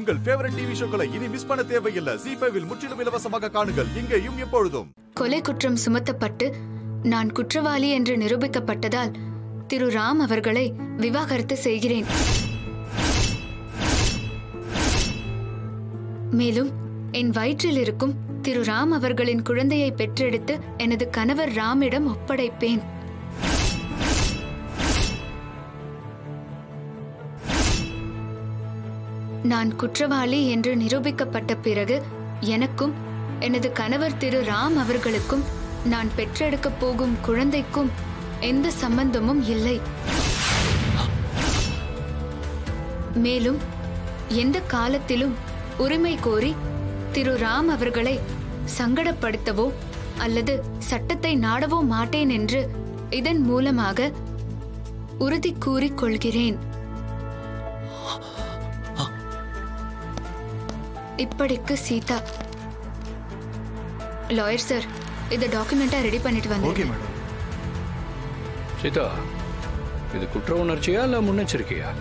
உங்கள் favourite TV ஷோக்களை இனி miss பண்ண தேவையில்லை ஜி ஃபைவில் முற்றிலும் இலவசமாக காணுங்கள் இங்கேயும் எப்பொழுதும் கொலை குற்றம் சுமத்தப்பட்டு நான் குற்றவாளி என்று நிரூபிக்கப்பட்டதால் திரு ராம் அவர்களை விவாகரத்து செய்கிறேன் மேலும் என் வயிற்றில் இருக்கும் திரு ராம் அவர்களின் குழந்தையை பெற்றெடுத்து எனது கணவர் ராமிடம் ஒப்படைப்பேன் நான் குற்றவாளி என்று நிரூபிக்கப்பட்ட பிறகு எனக்கும் எனது கணவர் திரு ராம் அவர்களுக்கும் நான் பெற்றெடுக்கப் போகும் குழந்தைக்கும் எந்த சம்பந்தமும் இல்லை மேலும் எந்த காலத்திலும் உரிமை கோரி திரு ராம் அவர்களை சங்கடப்படுத்தவோ அல்லது சட்டத்தை நாடவோ மாட்டேன் என்று இதன் மூலமாக உறுதி கூறிக் கொள்கிறேன் இப்படிக்கு சீதா லாயர் சார் இந்த டாக்குமெண்ட்டை ரெடி பண்ணிட்டு ஓகே வந்தேன் மேடம் சீதா இது குற்ற உணர்ச்சியா இல்ல முன்னெச்சரிக்கையா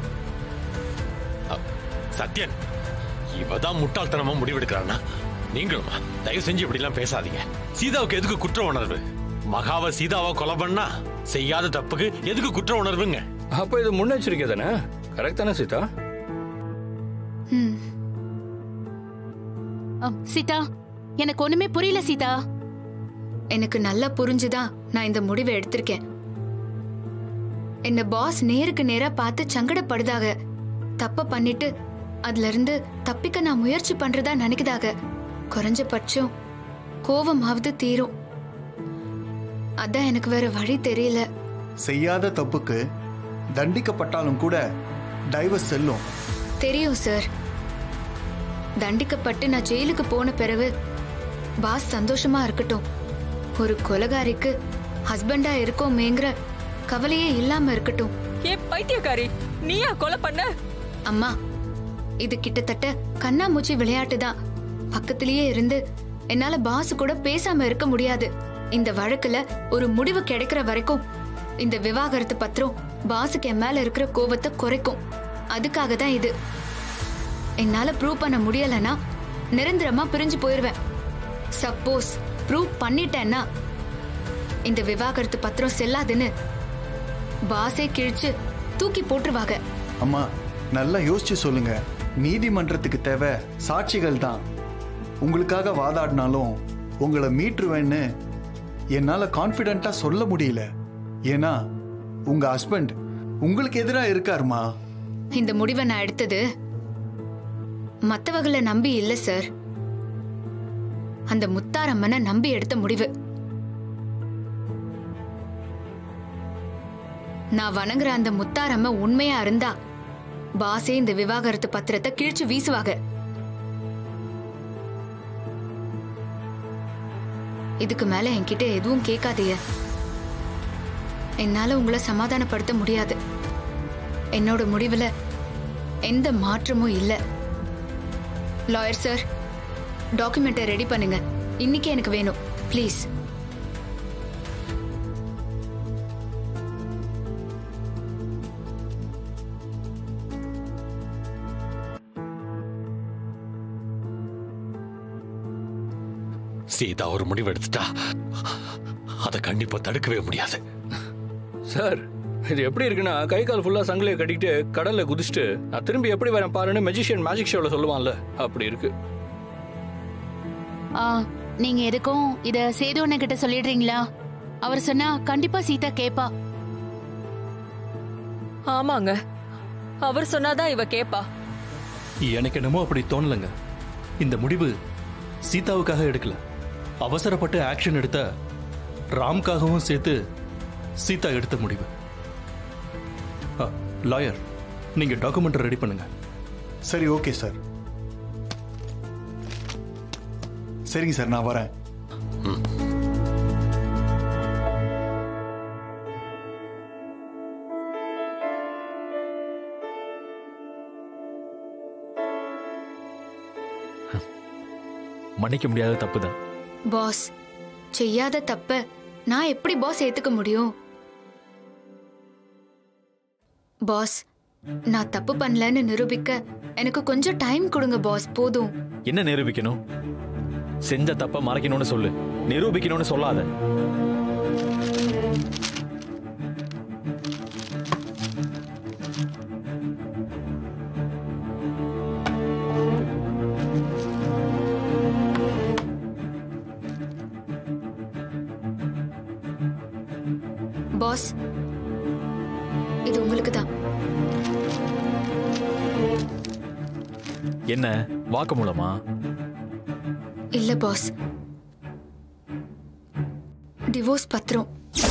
சத்யன் இவதான் முட்டாள்தனமா முடிவெடுக்கிறான்னா நீங்களுமா தயவு செஞ்சு இப்படி எல்லாம் பேசாதீங்க சீதாவுக்கு எதுக்கு குற்ற உணர்வு மகாவை சீதாவை கொலை பண்ணா செய்யாத தப்புக்கு எதுக்கு குற்ற உணர்வுங்க அப்ப இது முன்னெச்சரிக்கை தானே கரெக்ட் தானே சீதா ம் அம், சீதா எனக்கு ஒண்ணுமே புரியல சீதா எனக்கு நல்லா புரிஞ்சுதான் நான் இந்த முடிவை எடுத்திருக்கேன் என்ன பாஸ் நேருக்கு நேரா பார்த்து சங்கடப்படுதாக தப்ப பண்ணிட்டு அதுல இருந்து தப்பிக்க நான் முயற்சி பண்றதா நினைக்குதாக குறைஞ்சபட்சம் கோவமாவது தீரும் அதான் எனக்கு வேற வழி தெரியல செய்யாத தப்புக்கு தண்டிக்கப்பட்டாலும் கூட டைவர்ஸ் செல்லும் தெரியும் சார் தண்டிக்கப்பட்டு நான் ஜெயிலுக்கு போன பிறகு பாஸ் சந்தோஷமா இருக்கட்டும் ஒரு கொலகாரிக்கு ஹஸ்பண்டா இருக்கோமேங்கிற கவலையே இல்லாம இருக்கட்டும் ஏ பைத்தியக்காரி நீயா கொலை பண்ண அம்மா இது கிட்டத்தட்ட கண்ணாமூச்சி விளையாட்டு தான் பக்கத்திலேயே இருந்து என்னால பாஸ் கூட பேசாம இருக்க முடியாது இந்த வழக்குல ஒரு முடிவு கிடைக்கிற வரைக்கும் இந்த விவாகரத்து பத்திரம் பாஸுக்கு என் மேல இருக்கிற கோவத்தை குறைக்கும் அதுக்காக தான் இது என்னால ப்ரூவ் பண்ண முடியலன்னா நிரந்தரமா பிரிஞ்சு போயிருவேன் சப்போஸ் ப்ரூவ் பண்ணிட்டேன்னா இந்த விவாகரத்து பத்திரம் செல்லாதுன்னு பாஸே கிழிச்சு தூக்கி போட்டுருவாங்க அம்மா நல்லா யோசிச்சு சொல்லுங்க நீதிமன்றத்துக்கு தேவை சாட்சிகள் தான் உங்களுக்காக வாதாடினாலும் உங்களை மீட்டுருவேன்னு என்னால கான்ஃபிடென்ட்டா சொல்ல முடியல ஏன்னா உங்க ஹஸ்பண்ட் உங்களுக்கு எதிராக இருக்காருமா இந்த முடிவை நான் எடுத்தது மத்தவங்களை நம்பி இல்ல சார் அந்த முத்தாரம்மனை நம்பி எடுத்த முடிவு நான் வணங்குற அந்த முத்தாரம்ம உண்மையா இருந்தா பாசே இந்த விவாகரத்து பத்திரத்தை கிழிச்சு வீசுவாங்க இதுக்கு மேல என்கிட்ட எதுவும் கேட்காதீங்க என்னால உங்களை சமாதானப்படுத்த முடியாது என்னோட முடிவுல எந்த மாற்றமும் இல்ல லாயர் சார் டாக்குமெண்ட்டை ரெடி பண்ணுங்க இன்னைக்கு எனக்கு வேணும் ப்ளீஸ் சீதா ஒரு முடிவு எடுத்துட்டா அதை கண்டிப்பா தடுக்கவே முடியாது சார் இது எப்படி இருக்குன்னா கை கால் ஃபுல்லா சங்கிலியை கட்டிக்கிட்டு கடல்ல குதிச்சுட்டு நான் திரும்பி எப்படி வரேன் பாருன்னு மெஜிஷியன் மேஜிக் ஷோல சொல்லுவான்ல அப்படி இருக்கு ஆ, நீங்க எதுக்கும் இத சேது அண்ணன் கிட்ட சொல்லிடுறீங்களா அவர் சொன்னா கண்டிப்பா சீதா கேப்பா ஆமாங்க அவர் சொன்னாதான் இவ கேப்பா எனக்கு என்னமோ அப்படி தோணலங்க இந்த முடிவு சீதாவுக்காக எடுக்கல அவசரப்பட்டு ஆக்ஷன் எடுத்த ராம்காகவும் சேர்த்து சீதா எடுத்த முடிவு லாயர் நீங்க டாக்குமெண்ட் ரெடி பண்ணுங்க சரி ஓகே சார் சரிங்க சார் நான் வரேன் மன்னிக்க முடியாத தப்பு தான் பாஸ் செய்யாத தப்ப நான் எப்படி பாஸ் ஏத்துக்க முடியும் பாஸ் நான் தப்பு பண்ணலன்னு நிரூபிக்க எனக்கு கொஞ்சம் டைம் கொடுங்க பாஸ் போதும் என்ன நிரூபிக்கணும் செஞ்ச தப்ப மறைக்கணும்னு சொல்லு நிரூபிக்கணும்னு சொல்லாத பாஸ் இது உங்களுக்கு தான் என்ன வாக்கு மூலமா இல்ல பாஸ் டிவோர்ஸ் பத்திரம்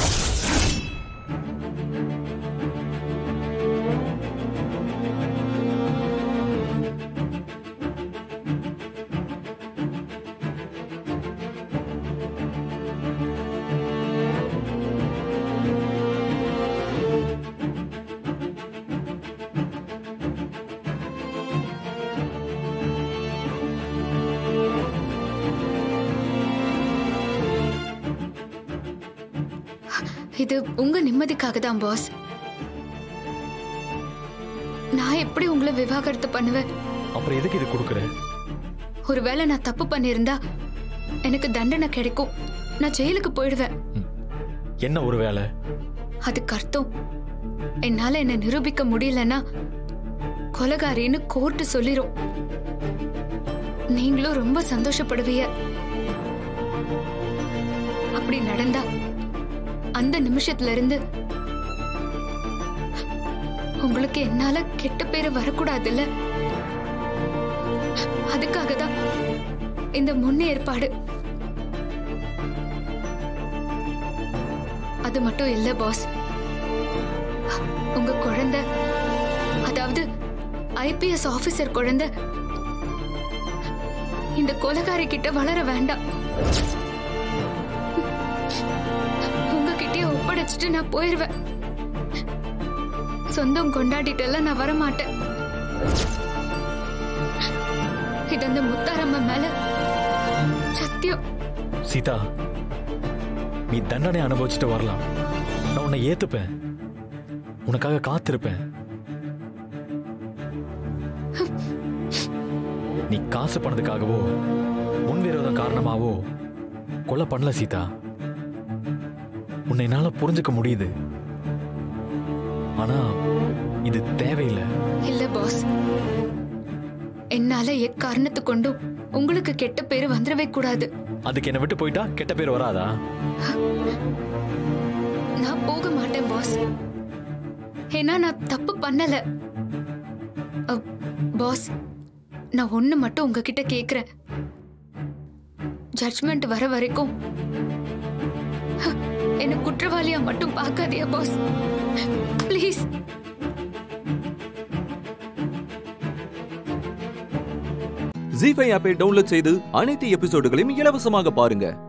இது உங்க நிம்மதிக்காக தான் பாஸ் நான் எப்படி உங்களை விவாகரத்து பண்ணுவேன் அப்புறம் எதுக்கு இது கொடுக்குற ஒருவேளை நான் தப்பு பண்ணியிருந்தா எனக்கு தண்டனை கிடைக்கும் நான் ஜெயிலுக்கு போயிடுவேன் என்ன ஒரு வேலை அதுக்கு அர்த்தம் என்னால என்ன நிரூபிக்க முடியலன்னா கொலகாரின்னு கோர்ட்டு சொல்லிரும் நீங்களும் ரொம்ப சந்தோஷப்படுவீங்க அப்படி நடந்தா அந்த நிமிஷத்துல இருந்து உங்களுக்கு என்னால கெட்ட பேரு வரக்கூடாதுல்ல அதுக்காக தான் இந்த முன்னேற்பாடு அது மட்டும் இல்ல பாஸ் உங்க குழந்தை அதாவது ஐபிஎஸ் ஆபீசர் குழந்தை இந்த கொலகாரி கிட்ட வளர வேண்டாம் உங்ககிட்டயே ஒப்படைச்சிட்டு நான் போயிருவேன் சொந்தம் கொண்டாடிட்டெல்லாம் நான் வரமாட்டேன் இது அந்த முத்தாரம்ம மேல சத்தியம் சீதா நீ தண்டனை அனுபவிச்சுட்டு வரலாம் நான் உன்னை ஏத்துப்பேன் உனக்காக காத்திருப்பேன் நீ காசு பணத்துக்காகவோ முன்விரோதம் காரணமாவோ கொலை பண்ணல சீதா உன்னை என்னால புரிஞ்சுக்க முடியுது ஆனா இது தேவையில்லை இல்ல பாஸ் என்னால எக்காரணத்து கொண்டும் உங்களுக்கு கெட்ட பேரு வந்துடவே கூடாது அதுக்கு என்னை விட்டு போயிட்டா கெட்ட பேர் வராதா நான் போக மாட்டேன் பாஸ் ஏன்னா நான் தப்பு பண்ணல அ, பாஸ் நான் ஒண்ணு மட்டும் உங்ககிட்ட கேக்குறேன் ஜட்ஜ்மெண்ட் வர வரைக்கும் ஹ, என்ன குற்றவாளியா மட்டும் பார்க்காதீயா பாஸ் ப்ளீஸ் ஜி ஃபைவ் ஆப்பை டவுன்லோட் செய்து அனைத்து எபிசோடுகளையும் இலவசமாக பாருங்க